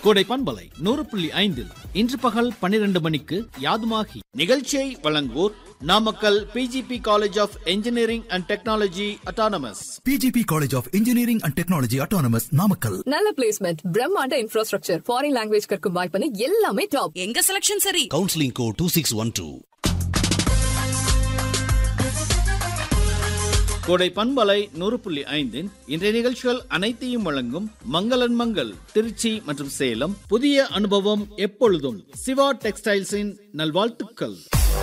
கோடை பண்பலை நூறு புள்ளி ஐந்தில் இன்று பகல் பன்னிரண்டு மணிக்கு யாதுமாகி நிகழ்ச்சியை வழங்குவோர் Namakkal PGP College of Engineering and Technology autonomous PGP College of Engineering and Technology Autonomous Namakkal. நல்ல பிளேஸ்மெண்ட் பிரம்மாண்ட இன்ஃப்ராஸ்ட்ரக்சர் ஃபாரின் லாங்குவேஜ் கற்கும் வாய்ப்புன்னு எல்லாமே டாப் எங்க செலக்ஷன் சரி counseling code 2612. கோடை பண்பலை நூறு புள்ளி ஐந்தின் இன்றைய நிகழ்ச்சிகள் அனைத்தையும் வழங்கும் மங்களன் மங்கள் திருச்சி மற்றும் சேலம் புதிய அனுபவம் எப்பொழுதும் சிவா டெக்ஸ்டைல்ஸின் நல்வாழ்த்துக்கள்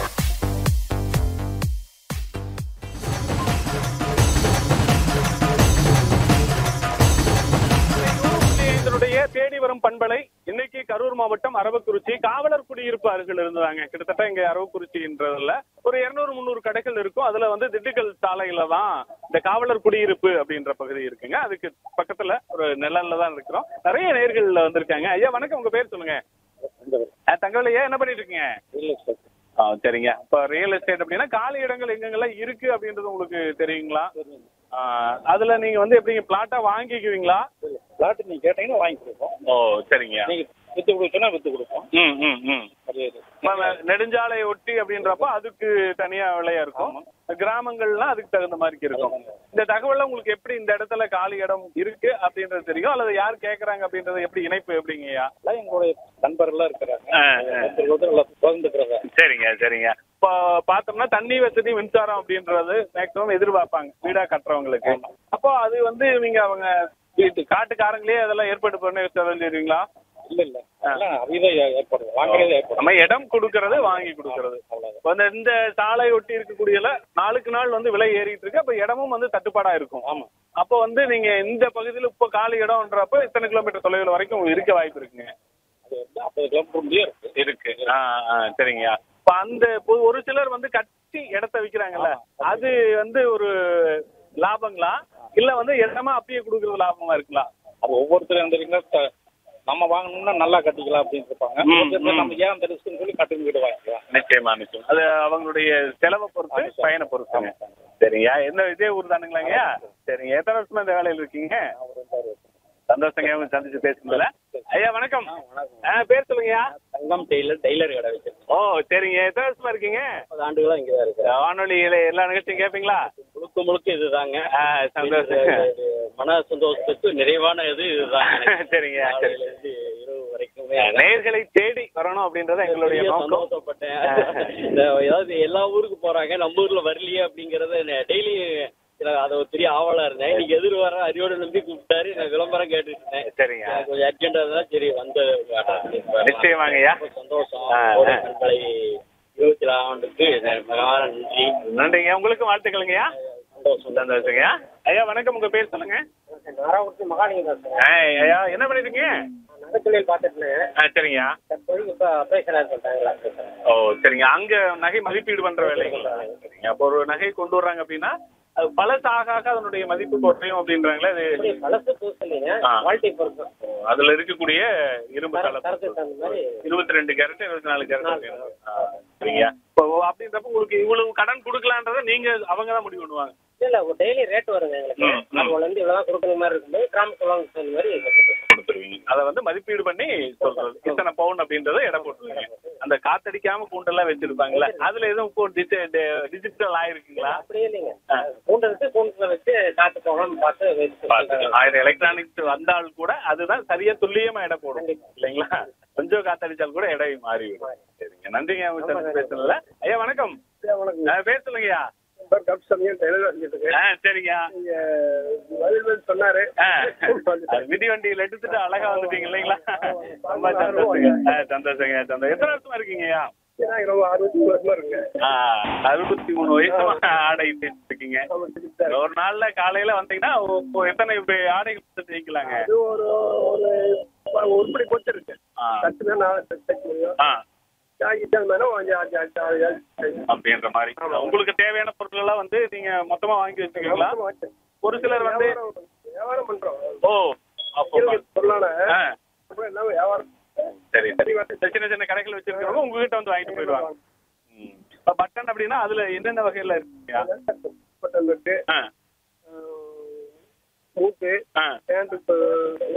இதனுடைய தேடி வரும் பண்பலை இன்னைக்கு கரூர் மாவட்டம் அரவக்குறிச்சி காவலர் குடியிருப்பு அருகில் இருந்தாங்க கிட்டத்தட்ட இங்க அரவக்குறிச்சின்றதுல ஒரு இருநூறு முந்நூறு கடைகள் இருக்கும் அதுல வந்து திண்டுக்கல் சாலையில தான் இந்த காவலர் குடியிருப்பு அப்படின்ற பகுதி இருக்குங்க அதுக்கு பக்கத்துல ஒரு நிழல்ல தான் இருக்கிறோம் நிறைய நேர்கள் வந்திருக்காங்க ஐயா வணக்கம் உங்க பேர் சொல்லுங்க அஹ், தங்கவேலு ஐயா என்ன பண்ணிட்டு இருக்கீங்க ஆ, சரிங்க இப்ப ரியல் எஸ்டேட் அப்படின்னா காலி இடங்கள் எங்கெங்கெல்லாம் இருக்கு அப்படின்றது உங்களுக்கு தெரியுங்களா ஆ, அதுல நீங்க வந்து எப்படிங்க பிளாட்டா வாங்கிக்குவீங்களா பிளாட் நீங்க கேட்டீங்கன்னா வாங்கி கொடுப்போம் ஓ சரிங்க நீங்க வித்து கொடுத்தோன்னா வித்து கொடுப்போம் ம் ம் ம் அது இது. ம- நெடுஞ்சாலை ஒட்டி அப்படின்றப்ப அதுக்கு தனியா விலையா இருக்கும் கிராமங்கள்லாம் அதுக்கு தகுந்த மாதிரி இருக்கும் இந்த தகவல்ல உங்களுக்கு எப்படி இந்த இடத்துல காலி இடம் இருக்கு அப்படின்றது தெரியும் அல்லது யார் கேக்குறாங்க அப்படின்றது எப்படி இணைப்பு எப்படிங்கய்யா எல்லாம் எங்களுடைய நண்பர்கள்லாம் இருக்கிறாங்க ஆ, ஆ. ஒருத்தர் ஒருத்தர் நல்லா பகிர்ந்துக்கிறாங்க சரிங்க சரிங்க இப்போ பார்த்தோம்னா தண்ணி வசதி மின்சாரம் அப்படின்றது மேக்ஸிமம் எதிர்பார்ப்பாங்க வீடா கட்டுறவங்களுக்கு அப்போ அது வந்து நீங்க அவங்க வீட்டு காட்டுக்காரங்களே அதெல்லாம் ஏற்பாடு பண்ணி சொல்லிடுவீங்களா இல்ல இல்ல எல்லாம் அவிதான் ஏற்படும் வாங்குறதே ஏற்படும் நம்ம இடம் கொடுக்கறது வாங்கி கொடுக்கறது இப்ப இந்த இந்த சாலை ஒட்டி இருக்கக்கூடியல நாளுக்கு நாள் வந்து விலை ஏறிட்டு இருக்கு அப்ப இடமும் வந்து தட்டுப்பாடா இருக்கும் ஆமா அப்போ வந்து நீங்க இந்த பகுதியில இப்ப காலி இடம்ன்றப்ப இத்தனை கிலோமீட்டர் தொலைவில் வரைக்கும் உங்களுக்கு இருக்க வாய்ப்பு இருக்குங்க அது வந்து ஐம்பது கிலோமீட்டர் முடியே இருக்கு இருக்கு ஆ, ஆ, சரிங்கய்யா இப்ப அந்த பொ- ஒரு சிலர் வந்து கட்டி இடத்த விக்கிறாங்கல்ல அது வந்து ஒரு லாபங்களா இல்ல வந்து இடமா அப்பயே கொடுக்கறது லாபமா இருக்குங்களா அது ஒவ்வொருத்தரும் இருந்தீங்கன்னா நம்ம வாங்கணும்னா நல்லா கட்டிக்கலாம் அப்படின்னு இருப்பாங்க ம், ஒருத்தர் ம். நம்ம ஏன் அந்த ரிஸ்க்னு சொல்லி கட்டி வீடு வாங்கிக்கலாம் நிச்சயமா நிச்சயம் அது அவங்களுடைய செலவை பொறுத்து பயனை பொறுத்துங்க சரிங்கய்யா என்ன இதே ஊர் தானுங்களாங்கய்யா சரிங்க எத்தனை வருஷமா இந்த வேலையில இருக்கீங்க சந்தோஷங்க உங்க சந்திச்சு பேசுனதுல ஐயா வணக்கம் ஆ, பேர் சொல்லுங்கய்யா தங்கம் டெய்லர் டெய்லர் கடை வச்சிருக்கோம் ஓ சரிங்க எத்தனை வருஷமா இருக்கீங்க முப்பது ஆண்டுகளா இங்கே தான் இருக்கு வானொலியில எல்லா நிகழ்ச்சியும் கேட்பீங்களா முழுக்க முழுக்க இதுதாங்க ஆ, சந்தோஷம் இது மன சந்தோஷத்துக்கு நிறைவான இது இதுதாங்க சரிங்க சரி காலையில இருந்து இரவு வரைக்குமே நேர்களை தேடி வரணும் அப்படின்றது எங்களுடைய பெரிய நோக்கம் சந்தோஷப்பட்டேன் இந்த அதாவது எல்லா ஊருக்கு போறாங்க நம்ம ஊர்ல வரலையே அப்படிங்கறத டெய்லி அது ஒரு பெரிய ஆவலா இருந்தேன் இன்னைக்கு எதிர் வர அரியோட நம்பி கூப்பிட்டாரு நான் விளம்பரம் கேட்டுட்டு இருந்தேன் சரிங்க எனக்கு கொஞ்சம் அர்ஜென்டா தான் சரி வந்து நிச்சயமாங்கய்யா. ரொம்ப சந்தோஷம் ஆ, ஆ. கோடை பண்பலை இருபத்தி ஆண்டுக்கு மகான நன்றி நன்றிங்க உங்களுக்கு வாழ்த்துக்களுங்கய்யா சந்தோஷம் சந்தோஷங்கய்யா ஐயா வணக்கம் உங்க பேர் சொல்லுங்க நாராயணத்து மகாலிங்கம் ஏய், ஐயா என்ன பண்ணிருக்கீங்க நகைத்தொழில் பார்த்துட்டு ஆ சரிங்கய்யா தற்போது இப்ப ஆபரேஷனா சொல்றாங்களா ஓ சரிங்க அங்க நகை மதிப்பீடு பண்ற வேலைகள் சரிங்க அப்போ ஒரு நகை கொண்டு வர்றாங்க அப்படின்னா அது பழசாக ஆக அதனுடைய மதிப்பு குறையும் அப்படின்றாங்களே அது பழசு புதுசு இல்லைங்க ஆ. குவாலிட்டி பொறுத்து அதுல இருக்கக்கூடிய இரும்பு தர- கலப்பு தரத்துக்கு தகுந்த மாதிரி இருபத்தி ரெண்டு கேரட் இருபத்தி நாலு கேரட் சரிங்க இப்போ அப்படின்றப்ப உங்களுக்கு இவ்வளவு கடன் கொடுக்கலான்றத நீங்க அவங்க தான் முடிவு பண்ணுவாங்க இல்ல ஒரு டெய்லி ரேட் வருங்க எங்களுக்கு ம், ம். அதுல இருந்து இவ்வளவு கொடுக்குற மாதிரி இருக்கும்போது கிராம சொல்லுவாங்க தகுந்த மாதிரி கொடுத்துருவீங்க அதை வந்து மதிப்பீடு பண்ணி சொல்றது இத்தனை பவுன் அப்படின்றத இடம் போட்டுருவீங்க அந்த காத்தடிக்காம கூண்டெல்லாம் வச்சிருப்பாங்கல்ல அதுல எதுவும் இப்போ டிஜிட்டல் ஆயிருக்குங்களா அப்படியே இல்லைங்க கூண்டு வச்சு கூண்டுல வச்சு காத்து போகணும் பார்த்து வச்சு பாத்துக்கலாம். ஆயிரம் எலக்ட்ரானிக்ஸ் வந்தால் கூட அதுதான் சரியா துல்லியமா இடம் போடும் இல்லைங்களா கொஞ்சம் காத்தடிச்சால் கூட இடம் மாறிவிடும் சரிங்க நன்றிங்க உங்க சந்திச்சு பேசுனதுல ஐயா வணக்கம் ஆ, பேர் சொல்லுங்கய்யா ஆ சரிங்க சொன்னாரு ஆ, அது மிதிவண்டியில எடுத்துட்டு அழகா வந்துட்டீங்க இல்லைங்களா ரொம்ப சந்தோஷங்க ஆ, சந்தோஷங்க சந்தோஷம் எத்தனை வருஷமா இருக்கீங்கய்யா ஆ, அறுபத்தி மூணு வயசு ஆடை தைச்சிட்டு இருக்கீங்க ஒரு நாள்ல காலையில வந்தீங்கன்னா ஒ- ஒ- எத்தனை இப்ப ஆடைகள் வந்து தைக்கலாங்க உருப்படி பொறுத்து இருக்கு ஆ, கட்டுனா நான் தைக்க முடியும் ஆ, ஜாக்கெட் மேலே அஞ்சு அஞ்சு அஞ்சு ஆறு ஏழு அப்படின்ற மாதிரி உங்களுக்கு தேவையான பொருட்கள் எல்லாம் வந்து நீங்க மொத்தமா வாங்கி வச்சுக்கீங்களா ஒரு சிலர் வந்து வியாபாரம் பண்றோம் ஓ அப்போ பொருளான ஆ, அப்புறம் எல்லாம் வியாபாரம் சரி சரி சின்ன சின்ன கடைகள் வச்சிருக்கவங்க உங்ககிட்ட வந்து வாங்கிட்டு போயிடுவாங்க ம். இப்ப பட்டன் அப்படின்னா அதுல என்னென்ன வகையில இருக்குங்க பட்டன் இருக்கு ஆ மூட்டு ஆ பேண்ட்